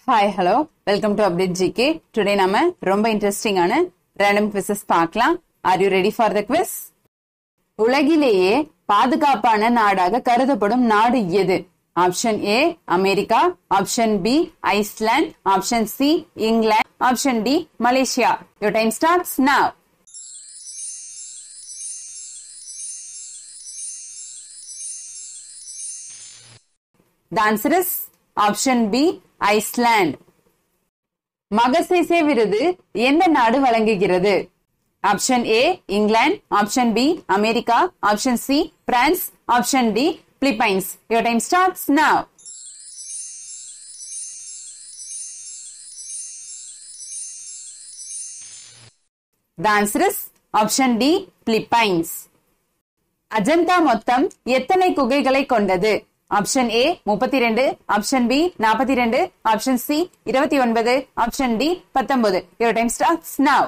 Hi hello welcome to update GK today நாம ரொம்ப இன்ட்ரெஸ்டிங்கான ரேண்டம் குவிசஸ் பார்க்கலாம் are you ready for the quiz உலகிலேயே பாதுகாப்பான நாடாக கருதப்படும் நாடு எது option A America option B Iceland option C England option D Malaysia your time starts now The answer is option B, Iceland. Magsaysay விருது எந்த நாடு வழங்குகிறது option A England option B America option C France option D Philippines your time starts now The answer is option D, Philippines. Ajanta மொத்தம் எத்தனை குகைகளை கொண்டது option A முப்பத்தி ரெண்டு option B நாற்பத்தி ரெண்டு ஆப்ஷன் சி இருபத்தி ஒன்பது ஆப்ஷன் டி பத்தொன்பது your time starts now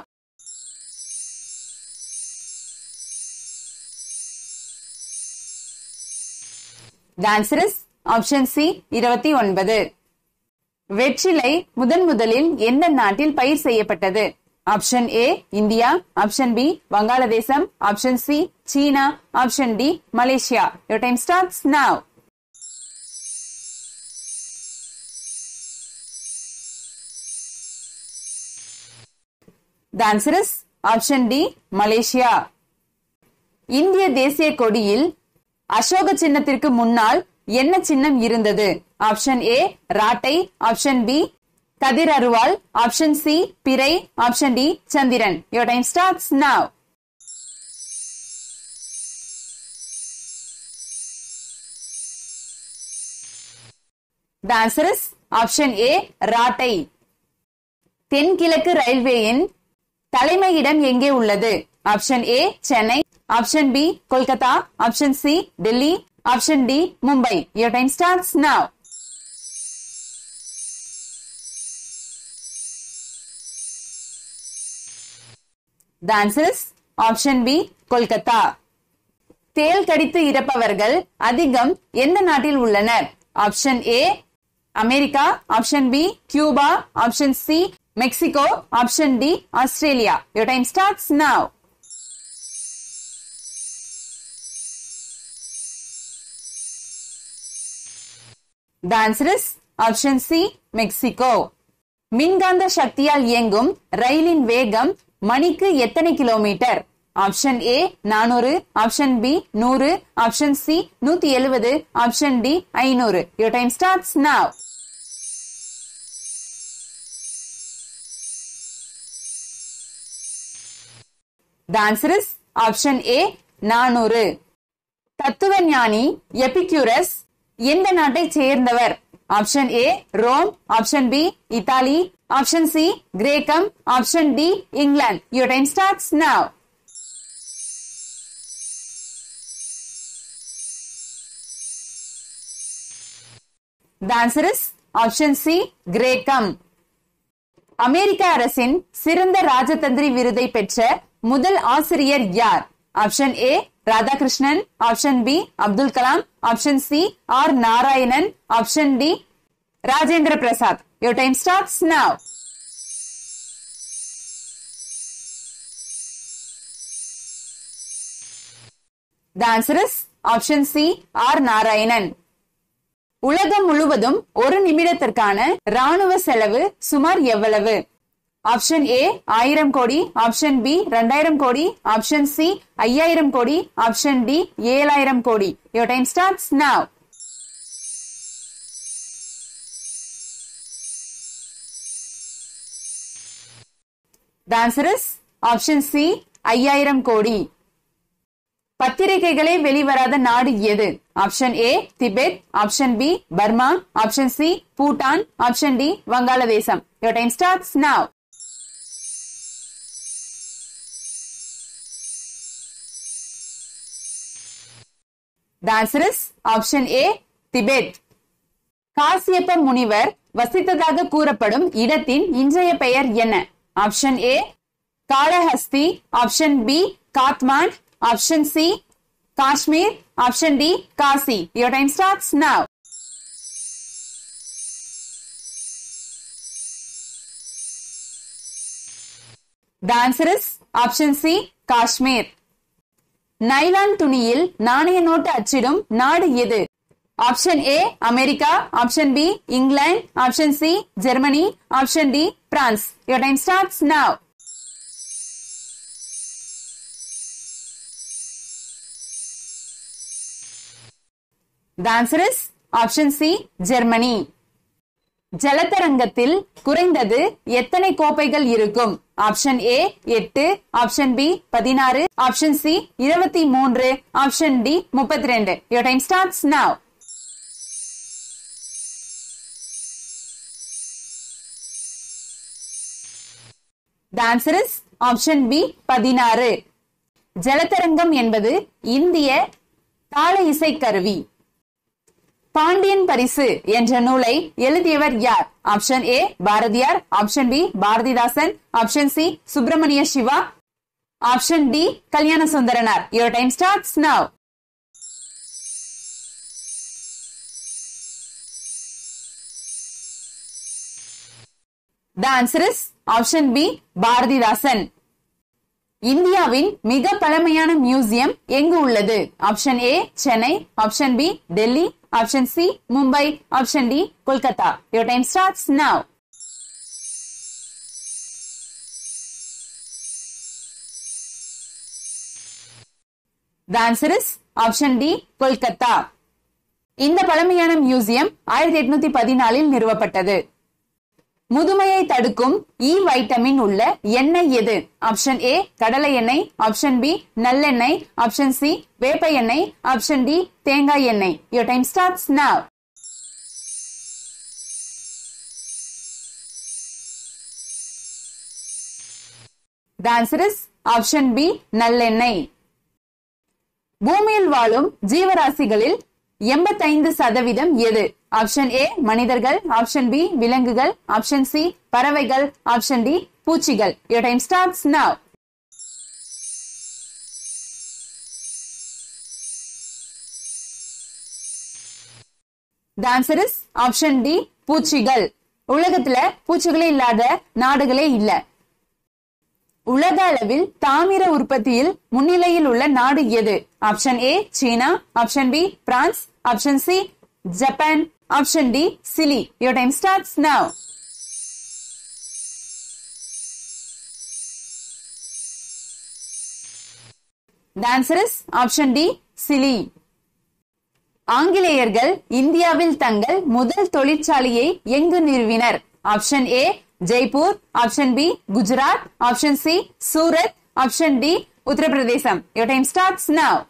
The answer is option C இருபத்தி ஒன்பது வெற்றிலை முதன் முதலில் எந்த நாட்டில் பயிர் செய்யப்பட்டது option A India option B வங்காளதேசம் option C China option D Malaysia your time starts now The answer is option D, Malaysia இந்திய தேசிய கொடியில் அசோக சின்னத்திற்கு முன்னால் என்ன சின்னம் இருந்தது ஆப்ஷன் ஏ ராட்டை ஆப்ஷன் பி கதிர் அருவாள் ஆப்ஷன் சி பிறை ஆப்ஷன் டி சந்திரன் your time starts now The answer is option A, ராட்டை தென்கிழக்கு ரயில்வேயின் தலைமையிடம் எங்கே உள்ளது option A Chennai option B Kolkata option C Delhi option D Mumbai your time starts now The answer is option B, Kolkata தேல் கடித்து இறப்பவர்கள் அதிகம் எந்த நாட்டில் உள்ளனர் option A America option B Cuba option C Mexico option D Australia your time starts now The answer is option C, Mexico மின்காந்த சக்தியால் இயங்கும் ரயிலின் வேகம் மணிக்கு எத்தனை கிலோமீட்டர் ஆப்ஷன் ஏ நானூறு ஆப்ஷன் பி நூறு ஆப்ஷன் சி நூத்தி எழுபது ஆப்ஷன் டி ஐநூறு your time starts now The answer is option A, நானூறு தத்துவ ஞானி எபிக்யூரஸ் எந்த நாட்டை சேர்ந்தவர் option A Rome option B Italy option C கிரேக்கம் ஆப்ஷன் டி இங்கிலாந்து your time starts now The answer is option C, கிரேக்கம் அமெரிக்க அரசின் சிறந்த ராஜதந்திரி விருதை பெற்ற முதல் ஆசிரியர் யார் option A Radhakrishnan option B Abdul Kalam option C R Narayanan option D Rajendra Prasad your time starts now The answer is option C, R Narayanan உலகம் முழுவதும் ஒரு நிமிடத்திற்கான ராணுவ செலவு சுமார் எவ்வளவு ஆப்ஷன் ஏ ஆயிரம் கோடி ஆப்ஷன் பி ரெண்டாயிரம் கோடி ஆப்ஷன் சி ஐயாயிரம் கோடி ஆப்ஷன் டி ஏழாயிரம் கோடி your time starts now The answer is option C, ஐயாயிரம் கோடி பத்திரிகைகளே வெளிவராத நாடு எது option A Tibet option B Burma option C Bhutan option D வங்காளதேசம் your time starts now The answer is option A, Tibet Kashyapa முனிவர் வசித்ததாக கூறப்படும் இடத்தின் இன்றைய பெயர் என்ன option A Kalahasti option B Kathmandu option C Kashmir option D Kashi your time starts now The answer is option C, Kashmir nylon துணியில் நாணய நோட்டு அச்சிடும் நாடு எது option A America option B இங்கிலாந்து option C Germany option D France your time starts now The answer is option C Germany ஜலதரங்கத்தில் குறைந்தது எத்தனை கோப்பைகள் இருக்கும் ஆப்ஷன் ஏ எட்டு ஆப்ஷன் பி பதினாறு ஆப்ஷன் சி இருபத்தி மூன்று ஆப்ஷன் டி முப்பத்தி ரெண்டு your time starts now The answer is option B பதினாறு ஜலதரங்கம் என்பது இந்திய தாள இசை கருவி பாண்டியன் பரிசு என்ற நூலை எழுதியவர் யார் option A Bharathiyar option B Bharathidasan option C Subramaniya Siva option D Kalyana Sundaranar your time starts now the answer is option B Bharathidasan இந்தியாவின் மிக பழமையான மியூசியம் எங்கு உள்ளது option A Chennai option B Delhi option C Mumbai option D Kolkata your time starts now the answer is option D Kolkata இந்த பழமையான museum ஆயிரத்தி எட்நூத்தி பதினாலில் நிறுவப்பட்டது முதுமையை தடுக்கும் இ வைட்டமின் உள்ள எண்ணெய் எது ஆப்ஷன் ஏ கடலை எண்ணெய் ஆப்ஷன் பி நல்லெண்ணெய் ஆப்ஷன் சி வேப்ப எண்ணெய் ஆப்ஷன் டி தேங்காய் எண்ணெய் your time starts now the answer is option B நல்லெண்ணெய் பூமியில் வாழும் ஜீவராசிகளில் எண்பத்தைந்து சதவீதம் எது ஆப்ஷன் ஏ மனிதர்கள் ஆப்ஷன் பி விலங்குகள் ஆப்ஷன் சி பறவைகள் ஆப்ஷன் டி பூச்சிகள் your time starts now the answer is option D பூச்சிகள் உலகத்துல பூச்சிகளே இல்லாத நாடுகளே இல்ல உலக அளவில் தாமிர உற்பத்தியில் முன்னிலையில் உள்ள நாடு எது option A China option B France option C Japan option D Chile your time starts now The answer is option D Chile ஆங்கிலேயர்கள் இந்தியாவில் தங்கள் முதல் தொழிற்சாலையை எங்கு நிறுவினர் option A Jaipur option B Gujarat option C Surat option D உத்தரப்பிரதேசம் your time starts now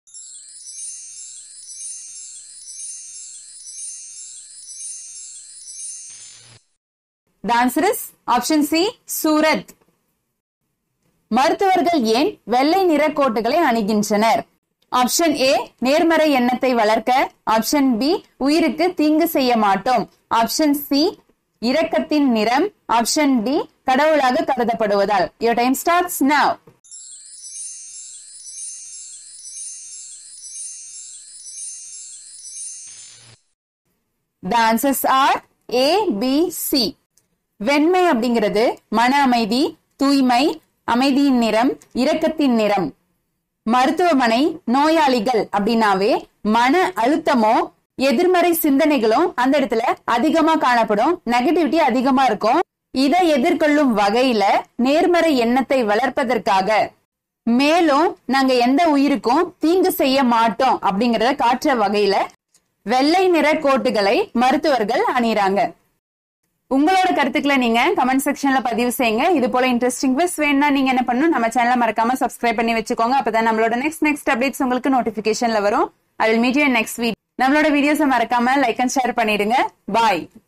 The answer is option C Surat மருத்துவர்கள் ஏன் வெள்ளை நிற கோட்டுகளை அணிகின்றனர் ஆப்ஷன் ஏ நேர்மறை எண்ணத்தை வளர்க்க ஆப்ஷன் பி உயிருக்கு தீங்கு செய்ய மாட்டோம் ஆப்ஷன் சி இரக்கத்தின் நிறம் ஆப்ஷன் டி கடவுளாக கருதப்படுவதால் your time starts now The answers are A, B, C. வெண்மை அப்படிங்கிறது மன அமைதி தூய்மை அமைதியின் நிறம் இரக்கத்தின் நிறம் மருத்துவமனை நோயாளிகள் அப்படின்னாவே மன அழுத்தமோ எதிர்மறை சிந்தனைகளும் அந்த இடத்துல அதிகமா காணப்படும் நெகட்டிவிட்டி அதிகமா இருக்கும் இதை எதிர்கொள்ளும் வகையில நேர்மறை எண்ணத்தை வளர்ப்பதற்காக மேலும் நாங்க எந்த உயிருக்கும் தீங்கு செய்ய மாட்டோம் அப்படிங்கறத காட்டுற வகையில வெள்ளை நிற கோட்டுகளை மருத்துவர்கள் அணிறாங்க உங்களோட கருத்துக்களை நீங்க கமெண்ட் செக்ஷன்ல பதிவு செய்யுங்க இது போல இன்ட்ரெஸ்டிங் விஸ் வேணும்னா நீங்க என்ன பண்ணணும் நம்ம சேனலை மறக்காம சப்ஸ்கிரைப் பண்ணி வச்சுக்கோங்க அப்பதான் நம்மளோட நெக்ஸ்ட் நெக்ஸ்ட் அப்டேட்ஸ் உங்களுக்கு நோட்டிபிகேஷன்ல வரும் I will meet you next week நம்மளோட வீடியோஸை மறக்காம லைக் அண்ட் ஷேர் பண்ணிடுங்க பாய்